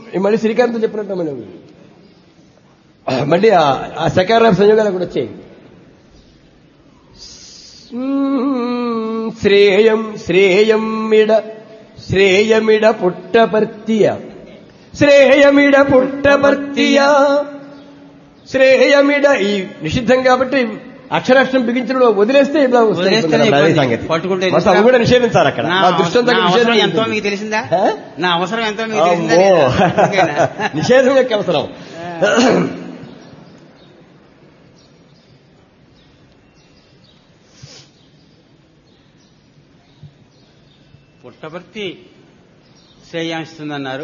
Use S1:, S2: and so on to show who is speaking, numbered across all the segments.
S1: మళ్ళీ శ్రీకాంత్ చెప్పినట్టు మనం మళ్ళీ ఆ- ఆ సకార సంయోగాలు కూడా వచ్చాయి మ్మ్. శ్రేయం శ్రేయమిడ శ్రేయమిడ పుట్టపర్తియ శ్రేయమిడ పుట్టపర్తియ శ్రేయమిడ ఈ నిషిద్ధం కాబట్టి అక్షరాక్షరం బిగించడం వదిలేస్తే ఇలా వస్తాయి
S2: వదిలేస్తేనే
S1: అదే
S2: ఇబ్బంది.
S1: సంగతి.
S2: పట్టుకుంటే
S1: మొత్తం అవి కూడా నిషేధించాలి అక్కడ
S2: నా
S1: మా దృష్టి అంతా
S2: నా
S1: నిషేధం
S2: అవసరం ఎంతో
S1: ఉంటుంది.
S2: మీకు తెలిసిందా
S1: హ?
S2: నా అవసరం ఎంతో మీకు తెలిసిందా
S1: అమ్మో.
S2: లేదా? ఓకేనా?
S1: నిషేధం యొక్క అవసరం
S2: పుట్టపర్తి శ్రేయాంస్తుందన్నారు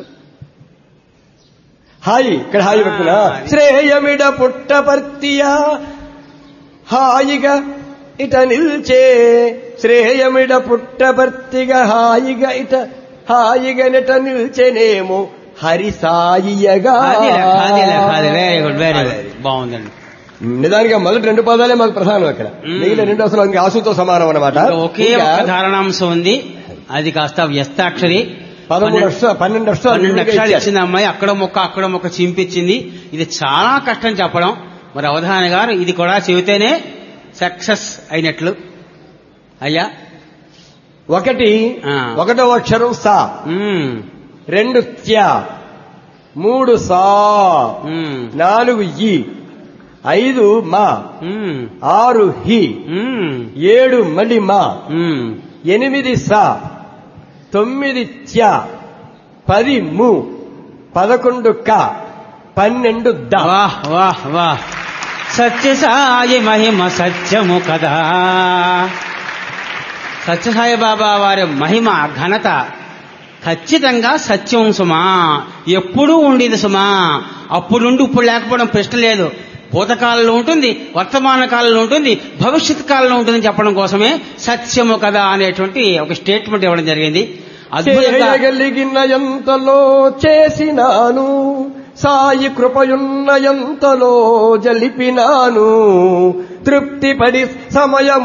S1: హాయి ఇక్కడ హాయి పెట్టుకున్నా
S2: ఆ.
S1: శ్రేయమిడ పుట్టపర్తియా హాయిగా ఇట నిల్చే శ్రేయమిడ పుట్టపర్తిగా హాయిగా ఇట హాయిగా నిట నిల్చెనేమో హరి సాయియగా
S2: అదిలే, అదిలే, అది వెరీ గుడ్ వెరీ గుడ్ బాగుందండి
S1: నిజానికి మొదటి రెండు పదాలే మాకు ప్రధానం అక్కడ
S2: మ్మ్.
S1: మిగిలిన రెండు అసలు ఇంకా ఆసుతో సమానం అనమాట
S2: ఇంకా ఒకే ఒక ధారణాంశం ఉంది అది కాస్త వ్యస్తాక్షరి
S1: పదమూడు
S2: పన్నెండు-
S1: అక్షరాలు పన్నెండు అక్షరాలు
S2: పన్నెండు
S1: విడిగా
S2: అక్షరాలు
S1: ఇచ్చారు.
S2: ఇచ్చింది అమ్మాయి అక్కడ మొక్క అక్కడ మొక్క చింపించింది ఇది చాలా కష్టం చెప్పడం మరి అవధాన గారు ఇది కూడా చెబితేనే సక్సెస్ అయినట్లు అయ్యా
S1: ఒకటి
S2: ఆ.
S1: ఒకటో అక్షరం సా
S2: మ్మ్.
S1: రెండు త్య మూడు సా
S2: మ్మ్.
S1: నాలుగు ఈ ఐదు మా
S2: మ్మ్.
S1: ఆరు హి
S2: మ్మ్.
S1: ఏడు మళ్ళీ మా
S2: మ్మ్.
S1: ఎనిమిది సా తొమ్మిది త్య పది ము పదకొండు క పన్నెండు ద
S2: వాహ్ వాహ్ వాహ్ సత్యసాయి మహిమ సత్యము కదా సత్యసాయి బాబా వారి మహిమ ఘనత ఖచ్చితంగా సత్యం సుమా ఎప్పుడూ ఉండేది సుమా అప్పుడు నుండి ఇప్పుడు లేకపోవడం ప్రశ్న లేదు భూతకాలంలో ఉంటుంది వర్తమాన కాలంలో ఉంటుంది భవిష్యత్ కాలంలో ఉంటుంది చెప్పడం కోసమే సత్యము కదా అనేటువంటి ఒక స్టేట్మెంట్ ఇవ్వడం జరిగింది అద్భుతంగా
S1: చేయగలిగిన ఎంతలో చేసినాను సాయి కృపయున్న ఎంతలో జలిపినాను తృప్తిపడి సమయం